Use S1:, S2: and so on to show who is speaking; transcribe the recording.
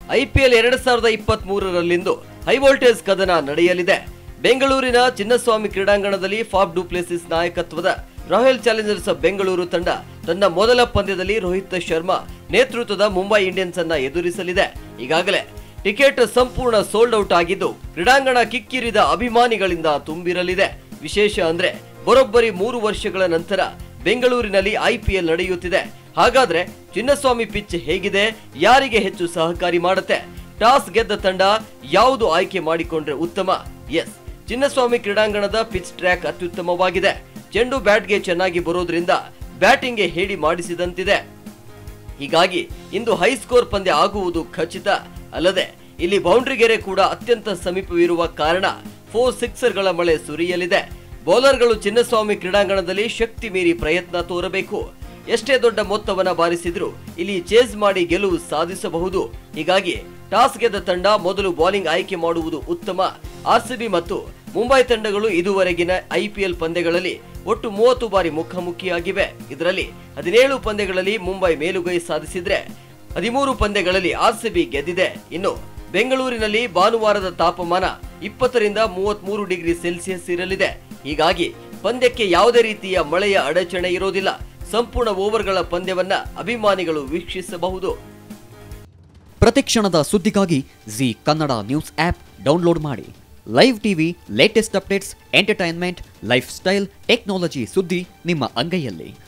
S1: IPL ಎರಡ್ ಸಾವಿರದ ಇಪ್ಪತ್ತ್ ಮೂರರಲ್ಲಿಂದು ಹೈವೋಲ್ಟೇಜ್ ಕದನ ನಡೆಯಲಿದೆ ಬೆಂಗಳೂರಿನ ಚಿನ್ನಸ್ವಾಮಿ ಕ್ರೀಡಾಂಗಣದಲ್ಲಿ ಫಾಫ್ ಡುಪ್ಲೆಸಿಸ್ ನಾಯಕತ್ವದ ರಾಯಲ್ ಚಾಲೆಂಜರ್ಸ್ ಬೆಂಗಳೂರು ತಂಡ ತನ್ನ ಮೊದಲ ಪಂದ್ಯದಲ್ಲಿ ರೋಹಿತ್ ಶರ್ಮಾ ನೇತೃತ್ವದ ಮುಂಬೈ ಇಂಡಿಯನ್ಸ್ ಅನ್ನ ಎದುರಿಸಲಿದೆ ಈಗಾಗಲೇ ಟಿಕೆಟ್ ಸಂಪೂರ್ಣ ಸೋಲ್ಡ್ ಔಟ್ ಆಗಿದ್ದು ಕ್ರೀಡಾಂಗಣ ಕಿಕ್ಕಿರಿದ ಅಭಿಮಾನಿಗಳಿಂದ ತುಂಬಿರಲಿದೆ ವಿಶೇಷ ಅಂದ್ರೆ ಬರೋಬ್ಬರಿ ಮೂರು ವರ್ಷಗಳ ನಂತರ ಬೆಂಗಳೂರಿನಲ್ಲಿ ಐಪಿಎಲ್ ನಡೆಯುತ್ತಿದೆ ಹಾಗಾದ್ರೆ ಚಿನ್ನಸ್ವಾಮಿ ಪಿಚ್ ಹೇಗಿದೆ ಯಾರಿಗೆ ಹೆಚ್ಚು ಸಹಕಾರಿ ಮಾಡುತ್ತೆ ಟಾಸ್ ಗೆದ್ದ ತಂಡ ಯಾವುದು ಆಯ್ಕೆ ಮಾಡಿಕೊಂಡ್ರೆ ಉತ್ತಮ ಎಸ್ ಚಿನ್ನಸ್ವಾಮಿ ಕ್ರೀಡಾಂಗಣದ ಪಿಚ್ ಟ್ರ್ಯಾಕ್ ಅತ್ಯುತ್ತಮವಾಗಿದೆ ಚೆಂಡು ಬ್ಯಾಟ್ಗೆ ಚೆನ್ನಾಗಿ ಬರೋದ್ರಿಂದ ಬ್ಯಾಟಿಂಗ್ಗೆ ಹೇಳಿ ಮಾಡಿಸಿದಂತಿದೆ ಹೀಗಾಗಿ ಇಂದು ಹೈಸ್ಕೋರ್ ಪಂದ್ಯ ಆಗುವುದು ಖಚಿತ ಅಲ್ಲದೆ ಇಲ್ಲಿ ಬೌಂಡ್ರಿ ಗೆರೆ ಕೂಡ ಅತ್ಯಂತ ಸಮೀಪವಿರುವ ಕಾರಣ ಫೋರ್ ಸಿಕ್ಸರ್ಗಳ ಮಳೆ ಸುರಿಯಲಿದೆ ಬೌಲರ್ಗಳು ಚಿನ್ನಸ್ವಾಮಿ ಕ್ರೀಡಾಂಗಣದಲ್ಲಿ ಶಕ್ತಿ ಮೀರಿ ಪ್ರಯತ್ನ ತೋರಬೇಕು ಎಷ್ಟೇ ದೊಡ್ಡ ಮೊತ್ತವನ್ನ ಬಾರಿಸಿದ್ರು ಇಲ್ಲಿ ಚೇಸ್ ಮಾಡಿ ಗೆಲುವು ಸಾಧಿಸಬಹುದು ಹೀಗಾಗಿ ಟಾಸ್ ಗೆದ್ದ ತಂಡ ಮೊದಲು ಬೌಲಿಂಗ್ ಆಯ್ಕೆ ಮಾಡುವುದು ಉತ್ತಮ ಆರ್ಸಿಬಿ ಮತ್ತು ಮುಂಬೈ ತಂಡಗಳು ಇದುವರೆಗಿನ ಐಪಿಎಲ್ ಪಂದ್ಯಗಳಲ್ಲಿ ಒಟ್ಟು ಮೂವತ್ತು ಬಾರಿ ಮುಖಾಮುಖಿಯಾಗಿವೆ ಇದರಲ್ಲಿ ಹದಿನೇಳು ಪಂದ್ಯಗಳಲ್ಲಿ ಮುಂಬೈ ಮೇಲುಗೈ ಸಾಧಿಸಿದ್ರೆ ಹದಿಮೂರು ಪಂದ್ಯಗಳಲ್ಲಿ ಆರ್ಸಿಬಿ ಗೆದ್ದಿದೆ ಇನ್ನು ಬೆಂಗಳೂರಿನಲ್ಲಿ ಭಾನುವಾರದ ತಾಪಮಾನ ಇಪ್ಪತ್ತರಿಂದ ಮೂವತ್ಮೂರು ಡಿಗ್ರಿ ಸೆಲ್ಸಿಯಸ್ ಇರಲಿದೆ ಹೀಗಾಗಿ ಪಂದ್ಯಕ್ಕೆ ಯಾವುದೇ ರೀತಿಯ ಮಳೆಯ ಅಡಚಣೆ ಇರೋದಿಲ್ಲ ಸಂಪೂರ್ಣ ಓವರ್ಗಳ ಪಂದ್ಯವನ್ನ ಅಭಿಮಾನಿಗಳು ವೀಕ್ಷಿಸಬಹುದು
S2: ಪ್ರತಿಕ್ಷಣದ ಸುದ್ದಿಗಾಗಿ Zee Kannada news app download ಮಾಡಿ live TV latest updates entertainment lifestyle technology ಸುದ್ದಿ ನಿಮ್ಮ ಅಂಗೈಯಲ್ಲಿ